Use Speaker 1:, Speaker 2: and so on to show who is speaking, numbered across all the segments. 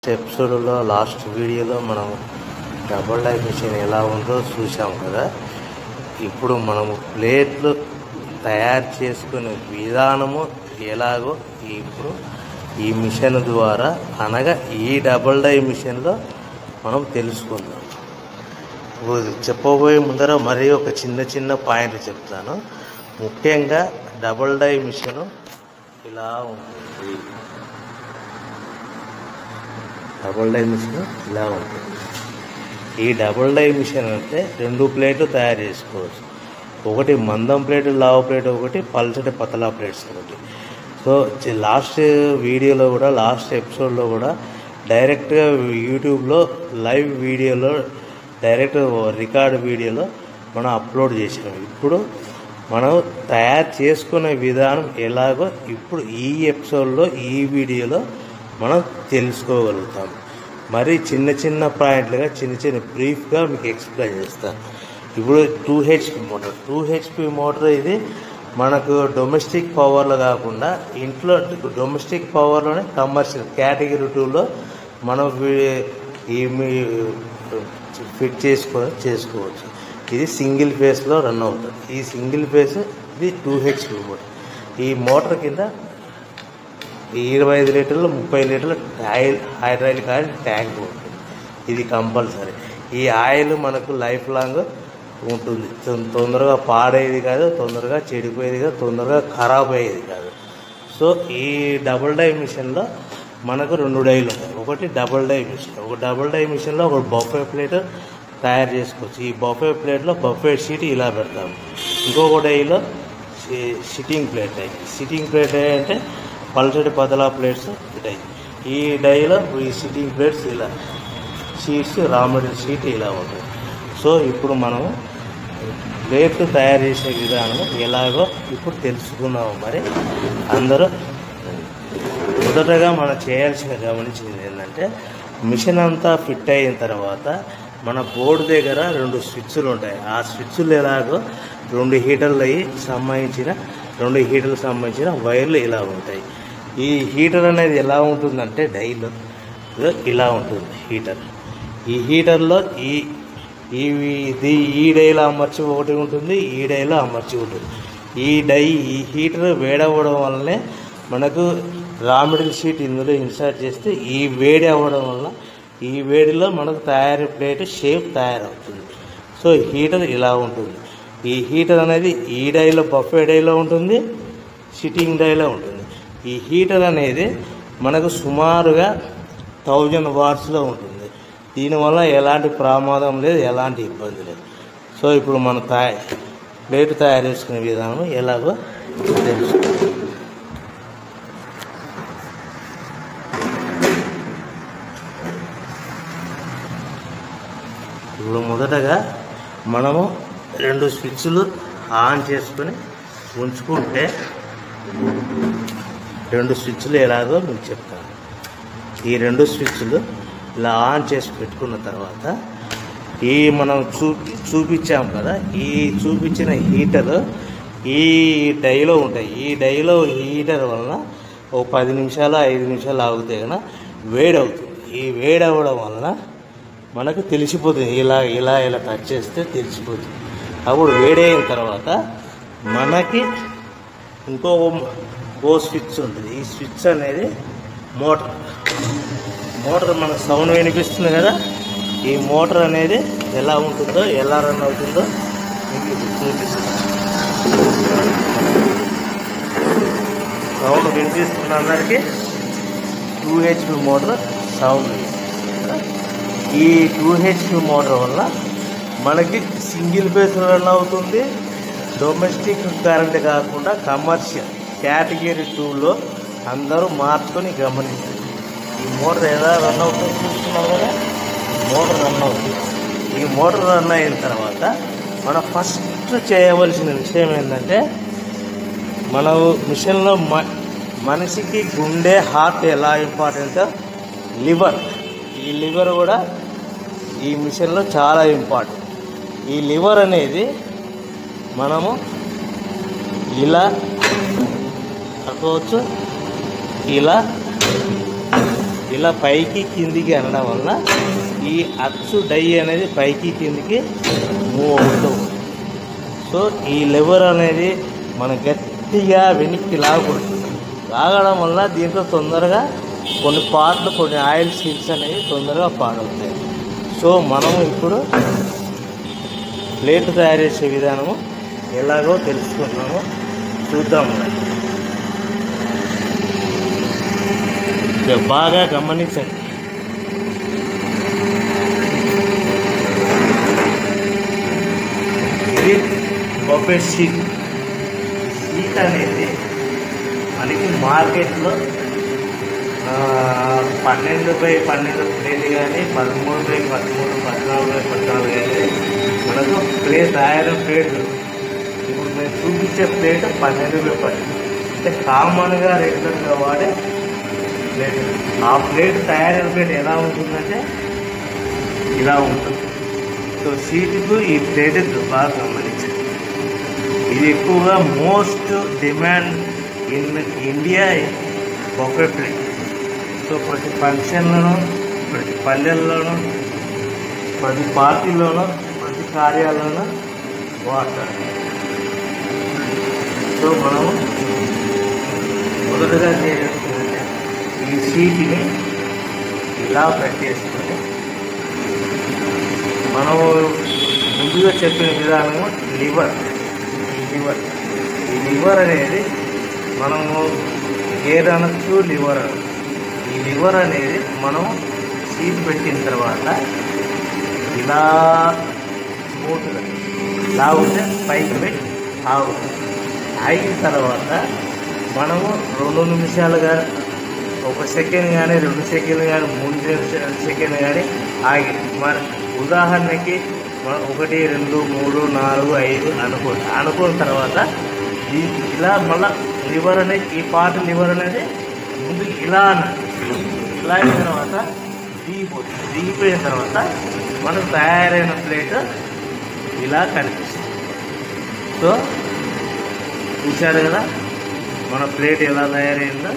Speaker 1: ఎపిసోడ్లో లాస్ట్ వీడియోలో మనం డబుల్ డై మిషన్ ఎలా ఉందో చూసాం కదా ఇప్పుడు మనము ప్లేట్లు తయారు చేసుకునే విధానము ఎలాగో ఇప్పుడు ఈ మిషన్ ద్వారా అనగా ఈ డబుల్ డై మిషన్లో మనం తెలుసుకుందాం ఇప్పుడు చెప్పబోయే ముందర మరీ ఒక చిన్న చిన్న పాయింట్ చెప్తాను ముఖ్యంగా డబుల్ డై మిషన్ ఇలా ఉంటుంది డబుల్ డై మిషన్ ఇలా ఉంటుంది ఈ డబుల్ డై మిషన్ అంటే రెండు ప్లేట్లు తయారు చేసుకోవచ్చు ఒకటి మందం ప్లేట్ లావు ప్లేట్ ఒకటి పల్చటి పతలా ప్లేట్స్ ఒకటి సో చి- లాస్ట్ వీడియోలో కూడా లాస్ట్ ఎపిసోడ్లో కూడా డైరెక్ట్గా యూట్యూబ్లో లైవ్ వీడియోలో డైరెక్ట్ రికార్డ్ వీడియోలో మనం అప్లోడ్ చేసాం ఇప్పుడు మనం తయారు చేసుకునే విధానం ఎలాగో ఇప్పుడు ఈ ఎపిసోడ్లో ఈ వీడియోలో మనం తెలుసుకోగలుగుతాం మరి చిన్న చిన్న పాయింట్లుగా చిన్న చిన్న బ్రీఫ్గా మీకు ఎక్స్ప్లెయిన్ చేస్తాను ఇప్పుడు two HP motor two HP motor ఇది మనకు డొమెస్టిక్ పవర్లో కాకుండా ఇంట్లో డొమెస్టిక్ పవర్లోనే కమర్షియల్ కేటగిరీ టూలో మనం వీ- ఈ మీ- ఫిట్ చేసుకో చేసుకోవచ్చు ఇది సింగిల్ ఫేస్లో రన్ అవుతుంది ఈ సింగిల్ ఫేస్ ఇది టూ హెచ్పి మోటార్ ఈ మోటార్ కింద ఈ ఇరవై ఐదు లీటర్లు ముప్పై లీటర్ల ఆయిల్ హైడ్రాయిల్ ఆయిల్ ట్యాంక్ ఉంటుంది ఇది కంపల్సరీ ఈ ఆయిల్ మనకు లైఫ్ లాంగ్ ఉంటుంది తొం- తొందరగా పాడేది కాదు తొందరగా చెడిపోయేది కాదు తొందరగా ఖరాబ్ అయ్యేది కాదు సో ఈ డబుల్ డై మిషన్లో మనకు రెండు డైలు ఉంటాయి ఒకటి డబుల్ డై మిషన్ ఒక డబుల్ డై మిషన్లో ఒక బఫే ప్లేట్ తయారు చేసుకోవచ్చు ఈ బఫే ప్లేట్లో బఫే షీట్ ఇలా పెడతాము ఇంకొక డైలో సి- sitting plate die sitting plate die అంటే పల్చటి పతలా ప్లేట్స్ డై ఈ డైలో ఈ సిట్టింగ్ ప్లేట్స్ ఇలా షీట్స్ రా మెటీరియల్ షీట్ ఇలా ఉంటుంది సో ఇప్పుడు మనం ప్లేట్లు తయారు చేసే విధానం ఎలాగో ఇప్పుడు తెలుసుకున్నాము మరి అందరూ మొదటగా మనం చేయాల్సిన గమనించింది ఏంటంటే మిషన్ అంతా ఫిట్ అయిన తర్వాత మన బోర్డు దగ్గర రెండు స్విచ్లు ఉంటాయి ఆ స్విచ్లు ఎలాగో రెండు హీటర్లు అయ్యి సంబంధించిన రెండు హీటర్లకు సంబంధించిన వైర్లు ఇలా ఉంటాయి ఈ హీటర్ అనేది ఎలా ఉంటుందంటే డైలో ఇదో ఇలా ఉంటుంది హీటర్ ఈ హీటర్లో ఈ ఈ ఇది ఈ డైలో అమర్చి ఒకటి ఉంటుంది ఈ డైలో అమర్చి ఉంటుంది ఈ డై ఈ హీటర్ వేడవడం వల్లనే మనకు రా మెటీరియల్ షీట్ ఇందులో ఇన్సర్ట్ చేస్తే ఈ వేడి అవ్వడం వల్ల ఈ వేడిలో మనకు తయారీ ప్లేట్ షేప్ తయారవుతుంది సో హీటర్ ఇలా ఉంటుంది ఈ హీటర్ అనేది ఈ డైలో బఫే డైలో ఉంటుంది సిట్టింగ్ డైలో ఉంటుంది ఈ హీటర్ అనేది మనకు సుమారుగా థౌజండ్ వాట్స్లో ఉంటుంది దీనివల్ల ఎలాంటి ప్రమాదం లేదు ఎలాంటి ఇబ్బంది లేదు సో ఇప్పుడు మనం తయారు ప్లేట్ తయారు చేసుకునే విధానం ఎలాగో తెలుసు ఇప్పుడు మొదటగా మనము రెండు స్విచ్లు ఆన్ చేసుకొని ఉంచుకుంటే రెండు స్విచ్లు ఎలాగో మీకు చెప్తాను ఈ రెండు స్విచ్లు ఇలా ఆన్ చేసి పెట్టుకున్న తర్వాత ఈ మనం చూపి చూపించాం కదా ఈ చూపించిన హీటర్ ఈ డైలో ఉంటాయి ఈ డైలో హీటర్ వలన ఒక పది నిమిషాలు ఐదు నిమిషాలు ఆగితే కనుక వేడి అవుతుంది ఈ వేడి అవ్వడం వలన మనకు తెలిసిపోతుంది ఇలా ఇలా ఇలా టచ్ చేస్తే తెలిసిపోతుంది అప్పుడు వేడి అయిన తర్వాత మనకి ఇంకో ఓ స్విచ్ ఉంటుంది ఈ స్విచ్ అనేది మోటార్ మోటార్ మనకు సౌండ్ వినిపిస్తుంది కదా ఈ మోటార్ అనేది ఎలా ఉంటుందో ఎలా రన్ అవుతుందో మీకు ఇప్పుడు చూపిస్తాను సౌండ్ వినిపిస్తుంది అందరికీ టూ హెచ్పి మోటార్ సౌండ్ ఈ టూ హెచ్పి మోటార్ వల్ల మనకి సింగిల్ ఫేస్ రన్ అవుతుంది డొమెస్టిక్ కరెంట్ కాకుండా కమర్షియల్ కేటగిరీ టూలో అందరూ మార్చుకొని గమనించారు ఈ మోటార్ ఎలా రన్ అవుతుందో చూస్తున్నాం కదా మోటార్ రన్ అవుతుంది ఈ మోటార్ రన్ అయిన తర్వాత మనం ఫస్ట్ చేయవలసిన విషయం ఏంటంటే మన మిషన్లో మ మనిషికి గుండె హార్ట్ ఎలా ఇంపార్టెంట్ లివర్ ఈ లివర్ కూడా ఈ మిషన్లో చాలా ఇంపార్టెంట్ ఈ లివర్ అనేది మనము ఇలా అనుకోవచ్చు ఇలా ఇలా పైకి కిందికి అనడం వల్ల ఈ అచ్చు డై అనేది పైకి కిందికి మూవ్ అవుతూ ఉంటుంది. సో ఈ లెవర్ అనేది మనం గట్టిగా వెనక్కి లాగకూడదు లాగడం వల్ల దీంట్లో తొందరగా కొన్ని పార్ట్లు కొన్ని ఆయిల్ సీల్స్ అనేవి తొందరగా పాడవుతాయి సో మనము ఇప్పుడు ప్లేట్ తయారు చేసే విధానము ఎలాగో తెలుసుకున్నాము చూద్దాము ఇక బాగా గమనించండి ఇది బొఫే షీట్ షీట్ అనేది మనకి మార్కెట్లో ఆ, పన్నెండు బై పన్నెండు ప్లేట్ కానీ పదమూడు బై పదమూడు పద్నాలుగు బై పద్నాలుగు కానీ మనకు ప్లేట్ తయారు ప్లేట్ దొరుకుతుంది. ఇప్పుడు మేము చూపించే ప్లేట్ పన్నెండు బై పన్నెండు అంటే కామన్గా రెగ్యులర్గా వాడే ప్లేట్ ఆ ప్లేట్ తయారైన ప్లేట్ ఎలా ఉంటుందంటే ఇలా ఉంటుంది సో సీటుకు ఈ ప్లేట్ బాగా గమనించండి ఇది ఎక్కువగా most demand in India buffet plate so ప్రతి ఫంక్షన్లోనూ ప్రతి పల్లెల్లోనూ ప్రతి పార్టీలోనూ ప్రతి కార్యాలలోనూ వాడతారు సో మనము మొదటగా చేయాల్సిందంటే ఈ సీట్ని ఇలా పెట్టేసుకొని మనము ముందుగా చెప్పిన విధానము లివర్ ఈ లివర్ ఈ లివర్ అనేది మనము గేర్ అనొచ్చు లివర్ అనొచ్చు ఈ లివర్ అనేది మనం సీట్ పెట్టిన తర్వాత ఇలా స్మూత్గా లాగితే పైకి పెట్టి ఆగుతుంది ఆగిన తర్వాత మనము రెండు నిమిషాలుగా ఒక సెకండ్ కానీ రెండు సెకండ్లు కానీ మూడు సెకండ్ కానీ ఆగి మరి ఉదాహరణకి మనం ఒకటి రెండు మూడు నాలుగు ఐదు అనుకోండి అనుకున్న తర్వాత ఈ ఇలా మళ్ళా లివర్ అనేది ఈ పార్ట్ లివర్ అనేది ముందు ఇలా అన్నది ఇలా అయిన తర్వాత దిగిపోతుంది దిగిపోయిన తర్వాత మనకు తయారైన ప్లేట్ ఇలా కనిపిస్తుంది సో చూశారు కదా మన ప్లేట్ ఎలా తయారైందో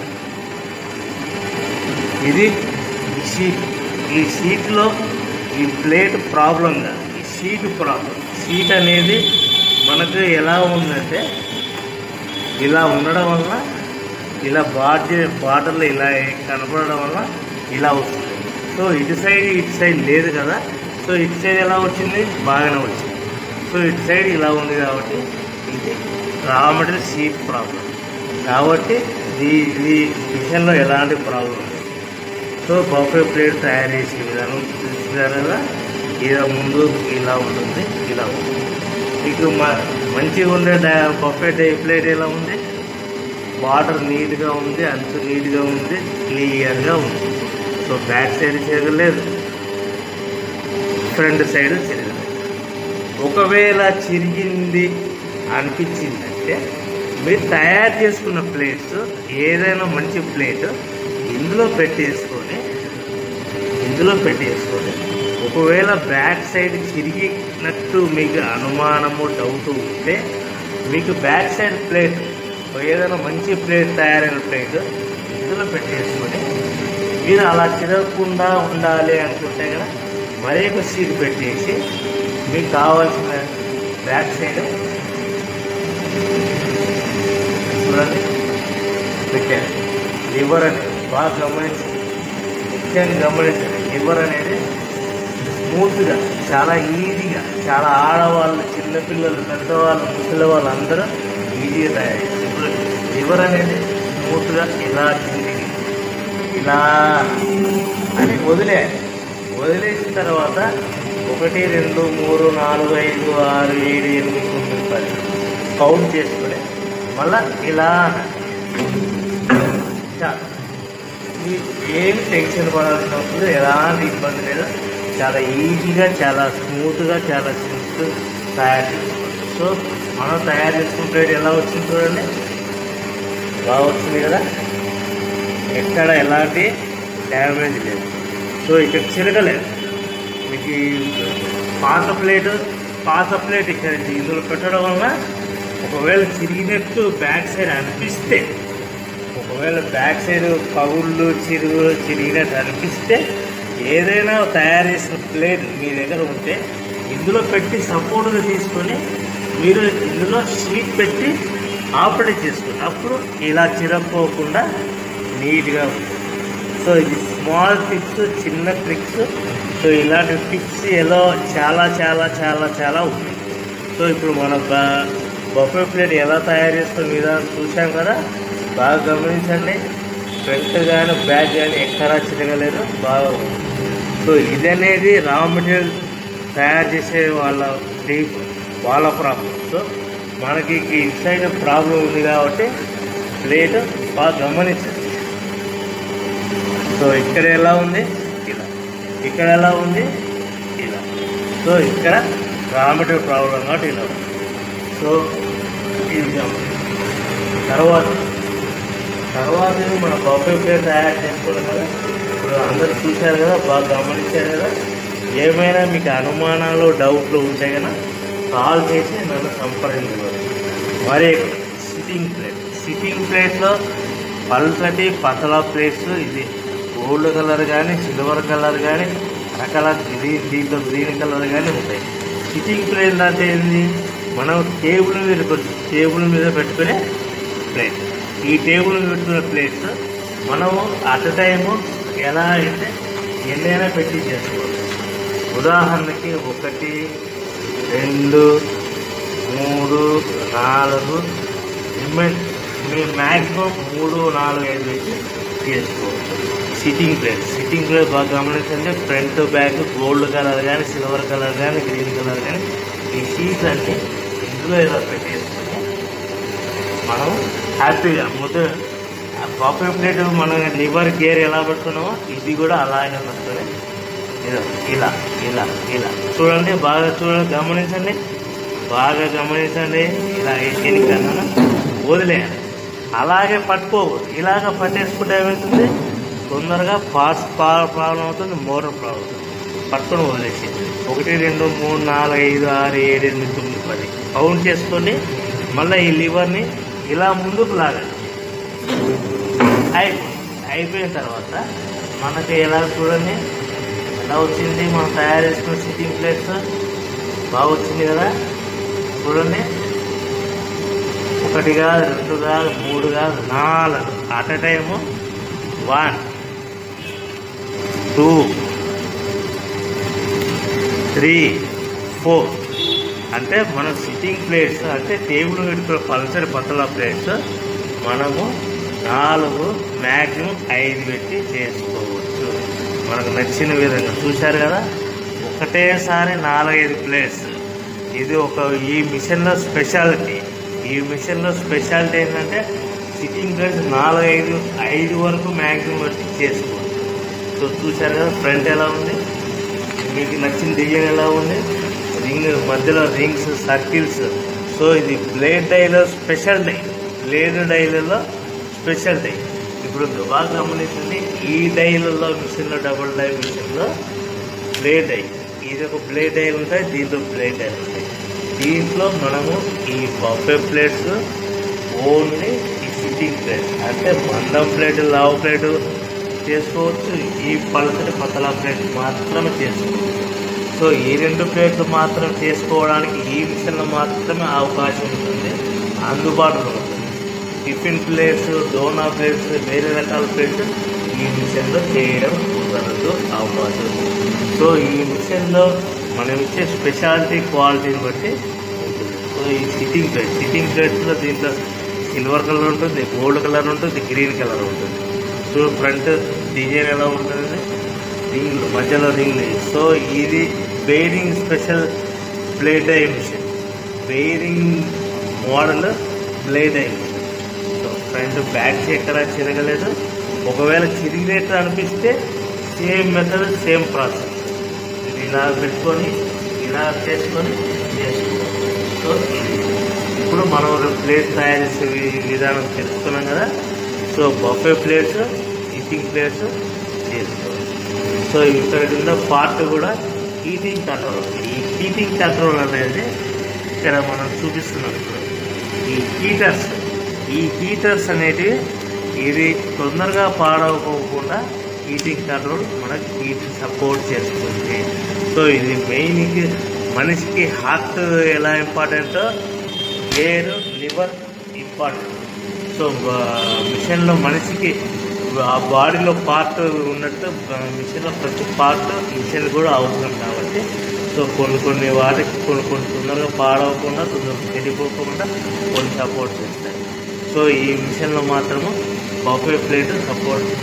Speaker 1: ఇది ఈ షీట్ ఈ షీట్లో ఈ ప్లేట్ ప్రాబ్లం కాదు ఈ షీట్ ప్రాబ్లం షీట్ అనేది మనకు ఎలా ఉందంటే ఇలా ఉండడం వల్ల ఇలా బాటి బాటర్లు ఇలా కనపడడం వల్ల ఇలా వస్తుంది సో ఇటు సైడ్ ఇటు సైడ్ లేదు కదా సో ఇటు సైడ్ ఎలా వచ్చింది బాగానే వచ్చింది సో ఇటు సైడ్ ఇలా ఉంది కాబట్టి ఇది రా మెటీరియల్ షీట్ ప్రాబ్లం కాబట్టి ఈ ఈ విషయంలో ఎలాంటి ప్రాబ్లం లేదు సో బఫే ప్లేట్ తయారు చేసే విధానం చూసారు కదా ఇలా ముందు ఇలా ఉంటుంది ఇలా ఉంటుంది మీకు మ- మంచిగా ఉండే డా- బఫే డే ప్లేట్ ఎలా ఉంది వాటర్ నీట్గా ఉంది అంచు నీట్గా ఉంది క్లియర్గా ఉంది సో బ్యాక్ సైడ్ తిరగలేదు ఫ్రంట్ సైడ్ తిరగలేదు ఒకవేళ చిరిగింది అనిపించిందంటే మీరు తయారు చేసుకున్న ప్లేట్స్ ఏదైనా మంచి ప్లేట్ ఇందులో పెట్టేసుకొని ఇందులో పెట్టేసుకొని ఒకవేళ బ్యాక్ సైడ్ చిరిగినట్టు మీకు అనుమానము డౌట్ ఉంటే మీకు బ్యాక్ సైడ్ ప్లేట్ ఏదైనా మంచి ప్లేట్ తయారైన ప్లేట్ ఇందులో పెట్టేసుకొని మీరు అలా తిరగకుండా ఉండాలి అనుకుంటే కదా మరీ ఒక సీట్ పెట్టేసి మీకు కావాల్సిన బ్యాక్ సైడ్ చూడండి పెట్టారు లివర్ అనేది బాగా గమనించి ముఖ్యంగా గమనించండి లివర్ అనేది స్మూత్గా చాలా ఈజీగా చాలా ఆడవాళ్ళు చిన్నపిల్లలు పెద్దవాళ్ళు ముసలి వాళ్ళు అందరూ ఈజీగా తయారు చేస్తారు. ఇప్పుడు లివర్ అనేది స్మూత్గా ఇలా కిందికి ఇలా అని వదిలే వదిలేసిన తర్వాత ఒకటి రెండు మూడు నాలుగు ఐదు ఆరు ఏడు ఎనిమిది తొమ్మిది పది కౌంట్ చేసుకుని మళ్ళా ఇలా అనాలి. చాలు. మీ ఏమి టెన్షన్ పడాల్సిన అవసరం లేదు ఎలాంటి ఇబ్బంది లేదు చాలా ఈజీగా చాలా స్మూత్గా చాలా సింపుల్ తయారు చేసుకోవచ్చు సో మనం తయారు చేసుకున్న ప్లేట్ ఎలా వచ్చింది చూడండి బాగా వచ్చింది కదా ఎక్కడ ఎలాంటి డ్యామేజ్ లేదు సో ఇక్కడ చిరగలేదు మీకు ఈ పాత ప్లేట్ పాత ప్లేట్ ఇక్కడ ఇందులో పెట్టడం వల్ల ఒకవేళ చిరిగినట్టు బ్యాక్ సైడ్ అనిపిస్తే ఒకవేళ ఒకవేళ బ్యాక్ సైడ్ పగుళ్ళు చిరుగు చిరిగినట్టు అనిపిస్తే ఏదైనా తయారు చేసిన ప్లేట్ మీ దగ్గర ఉంటే ఇందులో పెట్టి సపోర్ట్గా తీసుకొని మీరు ఇందులో షీట్ పెట్టి ఆపరేట్ చేసుకోండి అప్పుడు ఇలా చిరక్కోకుండా నీట్గా ఉంటుంది సో ఇది స్మాల్ టిప్స్ చిన్న ట్రిక్స్ సో ఇలాంటి టిప్స్ ఎలా చాలా చాలా చాలా చాలా ఉన్నాయి సో ఇప్పుడు మన బఫే ప్లేట్ ఎలా తయారు చేస్తాం విధానం చూసాం కదా బాగా గమనించండి ఫ్రంట్ కానీ బ్యాక్ కానీ ఎక్కడా చిరగలేదు బాగా ఉంది. సో ఇది అనేది రా మెటీరియల్ తయారు చేసే వాళ్ళ టీప్ వాళ్ళ ప్రాబ్లం సో మనకి ఇన్సైడ్ ప్రాబ్లం ఉంది కాబట్టి ప్లేట్ బాగా గమనించండి సో ఇక్కడ ఎలా ఉంది ఇలా ఇక్కడ ఎలా ఉంది ఇలా సో ఇక్కడ రా మెటీరియల్ ప్రాబ్లం కాబట్టి ఇలా ఉంది సో ఇది గమనించండి. తర్వాత తర్వాత మన బఫే ప్లేట్ తయారు చేసుకోవడం కదా ఇప్పుడు అందరూ చూశారు కదా బాగా గమనించారు కదా ఏమైనా మీకు అనుమానాలు డౌట్లు ఉంటే కదా కాల్ చేసి నన్ను సంప్రదించవచ్చు మరి సిట్టింగ్ ప్లేట్ సిట్టింగ్ ప్లేట్లో పల్సటి పతలా ప్లేట్స్ ఇది గోల్డ్ కలర్ కానీ సిల్వర్ కలర్ కానీ రకాల గ్రీన్ దీంట్లో గ్రీన్ కలర్ కానీ ఉంటాయి సిట్టింగ్ ప్లేట్ అంటే ఏంది మనం టేబుల్ మీద పెట్టు- టేబుల్ మీద పెట్టుకునే ప్లేట్ ఈ టేబుల్ మీద పెట్టుకునే ప్లేట్స్ మనము అట్ టైము ఎలా అయితే ఎన్నైనా పెట్టి చేసుకోవచ్చు ఉదాహరణకి ఒకటి రెండు మూడు నాలుగు రిమైన్ మీ మ్యాక్సిమం మూడు నాలుగు ఐదు పెట్టి చేసుకోవచ్చు సిట్టింగ్ ప్లేట్ సిట్టింగ్ ప్లేట్ బాగా గమనించండి ఫ్రంట్ బ్యాక్ గోల్డ్ కలర్ కానీ సిల్వర్ కలర్ కానీ గ్రీన్ కలర్ కానీ ఈ షీట్స్ అన్ని ఇందులో ఇలా పెట్టేసుకొని మనం హ్యాపీగా ముద్ద కాఫీ ప్లేట్ మనం లివర్ గేర్ ఎలా పెట్టుకున్నామో ఇది కూడా అలాగే పెట్టుకొని ఇలా ఇలా ఇలా ఇలా చూడండి బాగా చూడండి గమనించండి బాగా గమనించండి ఇలా ఎన్నికన్నా వదిలేయాలి అలాగే పట్టుకోకూడదు ఇలాగ పట్టేసుకుంటే ఏమవుతుంది తొందరగా పాస్ ప్రాబ్లం అవుతుంది మోటార్ ప్రాబ్లం అవుతుంది పట్టుకొని వదిలేసి ఒకటి రెండు మూడు నాలుగు ఐదు ఆరు ఏడు ఎనిమిది తొమ్మిది పది కౌంట్ చేసుకోండి మళ్ళీ ఈ లివర్ని ఇలా ముందుకు లాగండి అయిపోయింది అయిపోయిన తర్వాత మనకి ఎలా చూడండి ఎలా వచ్చింది మనం తయారు చేసుకున్న సిట్టింగ్ ప్లేట్స్ బాగా వచ్చింది కదా చూడండి ఒకటి కాదు రెండు కాదు మూడు కాదు నాలుగు at time one two three four అంటే మన సిట్టింగ్ ప్లేట్స్ అంటే టేబుల్ పెట్టుకున్న పల్సరి పతల ప్లేట్స్ మనము నాలుగు మ్యాక్సిమం ఐదు పెట్టి చేసుకోవచ్చు మనకు నచ్చిన విధంగా చూశారు కదా ఒకటేసారి నాలుగైదు ప్లేట్స్ ఇది ఒక ఈ మిషన్లో స్పెషాలిటీ ఈ మిషన్లో స్పెషాలిటీ ఏంటంటే సిట్టింగ్ ప్లేట్స్ నాలుగైదు ఐదు వరకు మ్యాక్సిమం పెట్టి చేసుకోవచ్చు సో చూశారు కదా ఫ్రంట్ ఎలా ఉంది మీకు నచ్చిన డిజైన్ ఎలా ఉంది రింగ్ మధ్యలో రింగ్స్ సర్కిల్స్ సో ఇది బ్లేడ్ డైలో స్పెషల్ డై బ్లేడ్ డైలలో స్పెషల్ డై ఇప్పుడు బాగా గమనించండి ఈ డైలలో మిషన్లో డబుల్ డై మిషన్లో బ్లేడ్ డై ఇది ఒక బ్లేడ్ డైలు ఉంటాయి దీంట్లో బ్లేడ్ డైలు ఉంటాయి దీంట్లో మనము ఈ బఫే ప్లేట్స్ ఓన్లీ ఈ సిట్టింగ్ ప్లేట్ అంటే మందం ప్లేట్ లావు ప్లేట్ చేసుకోవచ్చు ఈ పలసటి పతలా ప్లేట్ మాత్రమే చేసుకోవచ్చు సో ఈ రెండు ప్లేట్లు మాత్రం చేసుకోవడానికి ఈ మిషన్లో మాత్రమే అవకాశం ఉంటుంది అందుబాటులో ఉంటుంది టిఫిన్ ప్లేట్స్ డోనా ప్లేట్స్ వేరే రకాల ప్లేట్స్ ఈ మిషన్లో చేయడం కుదరదు అవకాశం ఉంది. సో ఈ మిషన్లో మనం ఇచ్చే స్పెషాలిటీ క్వాలిటీని బట్టి ఉంటుంది సో ఈ సిట్టింగ్ ప్లేట్ సిట్టింగ్ ప్లేట్స్లో దీంట్లో సిల్వర్ కలర్ ఉంటుంది గోల్డ్ కలర్ ఉంటుంది గ్రీన్ కలర్ ఉంటుంది సో ఫ్రంట్ డిజైన్ ఎలా ఉంటుంది రింగ్ మధ్యలో రింగ్ సో ఇది bearing special plate I machine bearing model plate I machine so front back ఎక్కడ చిరగలేదు ఒకవేళ చిరిగినట్టు అనిపిస్తే సేమ్ మెథడ్ సేమ్ ప్రాసెస్ ఇది ఇలా పెట్టుకొని ఇలా చేసుకొని చేసుకోవాలి సో ఇది ఇప్పుడు మనం ప్లేట్ తయారు చేసే వి- విధానం తెలుసుకున్నాం కదా so buffet plates eating plates చేసుకోవాలి సో ఇక్కడ కింద పార్ట్ కూడా హీటింగ్ కంట్రోల్ ఈ హీటింగ్ కంట్రోల్ అనేది ఇక్కడ మనం చూపిస్తున్నాం ఇప్పుడు ఈ హీటర్స్ ఈ హీటర్స్ అనేటివి ఇది తొందరగా పాడవకోకుండా హీటింగ్ కంట్రోల్ మనకి హీట్ సపోర్ట్ చేస్తుంది సో ఇది మెయిన్ మనిషికి హార్ట్ ఎలా ఇంపార్టెంటో ఎయిర్ లివర్ ఇంపార్టెంట్ సో మిషన్లో మనిషికి ఆ బాడీలో పార్ట్ ఉన్నట్టు మిషన్లో ప్రతి పార్ట్ మిషన్ కూడా అవసరం కాబట్టి సో కొన్ని కొన్ని వాటికి కొన్ని కొన్ని తొందరగా పాడవకుండా తొందరగా చెడిపోకుండా కొన్ని సపోర్ట్ చేస్తాయి సో ఈ మిషన్లో మాత్రము బఫే ప్లేట్ సపోర్ట్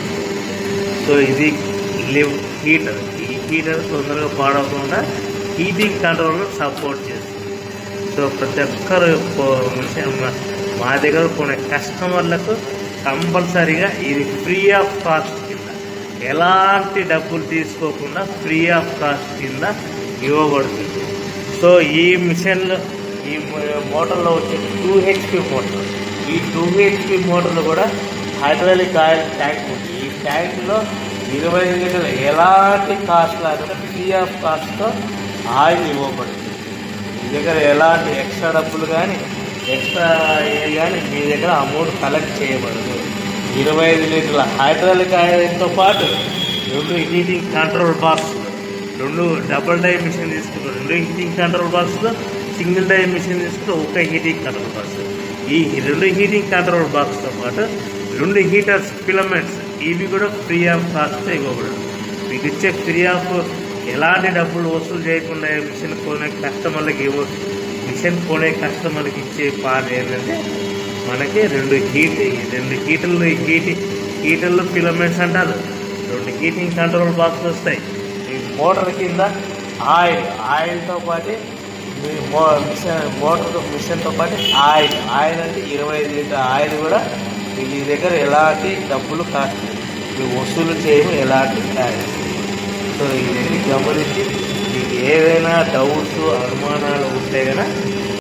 Speaker 1: సో ఇది లివ్ హీటర్ ఈ హీటర్ తొందరగా పాడవకుండా హీటింగ్ కంట్రోల్ సపోర్ట్ చేస్తుంది సో ప్రతి ఒక్కరు కొ- మిషన్ మా దగ్గర కొనే కస్టమర్లకు కంపల్సరీగా ఇది ఫ్రీ ఆఫ్ కాస్ట్ కింద ఎలాంటి డబ్బులు తీసుకోకుండా ఫ్రీ ఆఫ్ కాస్ట్ కింద ఇవ్వబడుతుంది సో ఈ మిషన్లో ఈ మో- మోటార్లో వచ్చే టూ హెచ్పి మోటార్ ఈ టూ హెచ్పి మోటార్లో కూడా హైడ్రాలిక్ ఆయిల్ ట్యాంక్ ఉంది ఈ ట్యాంక్లో ఇరవై ఐదు లీటర్లు ఎలాంటి కాస్ట్ లేకుండా ఫ్రీ ఆఫ్ కాస్ట్తో ఆయిల్ ఇవ్వబడుతుంది మీ దగ్గర ఎలాంటి ఎక్స్ట్రా డబ్బులు కానీ ఎక్స్ట్రా ఏ కానీ మీ దగ్గర అమౌంట్ కలెక్ట్ చేయబడదు ఇరవై ఐదు లీటర్ల హైడ్రాలిక్ ఆయిల్తో పాటు రెండు హీటింగ్ కంట్రోల్ బాక్స్ రెండు డబుల్ డై మిషన్ తీసుకుంటారు రెండు హీటింగ్ కంట్రోల్ బాక్స్లో సింగిల్ డై మిషన్ తీసుకుంటే ఒక హీటింగ్ కంట్రోల్ బాక్స్ ఈ రెండు హీటింగ్ కంట్రోల్ బాక్స్తో పాటు రెండు హీటర్స్ ఫిలమెంట్స్ ఇవి కూడా ఫ్రీ ఆఫ్ కాస్ట్ ఇవ్వబడదు మీకు ఇచ్చే ఫ్రీ ఆఫ్ ఎలాంటి డబ్బులు వసూలు చేయకుండా ఈ మిషన్ కొనే కస్టమర్లకి ఇవ్వ మిషన్ కొనే కస్టమర్కి ఇచ్చే పార్ట్ ఏంటంటే మనకి రెండు హీట్ రెండు హీటర్లు హీట్ హీటర్లు ఫిలమెంట్స్ అంటారు రెండు హీటింగ్ కంట్రోల్ బాక్స్ వస్తాయి ఈ మోటార్ కింద ఆయిల్ ఆయిల్తో పాటు మీ మో మిషన్ మోటార్ మిషన్తో పాటు ఆయిల్ ఆయిల్ అంటే ఇరవై ఐదు లీటర్ ఆయిల్ కూడా మీ దగ్గర ఎలాంటి డబ్బులు కాస్ట్ మీరు వసూలు చేయము ఎలాంటి ట్యాక్స్ సో ఇది గమనించి మీకు ఏదైనా డౌట్స్ అనుమానాలు ఉంటే కనుక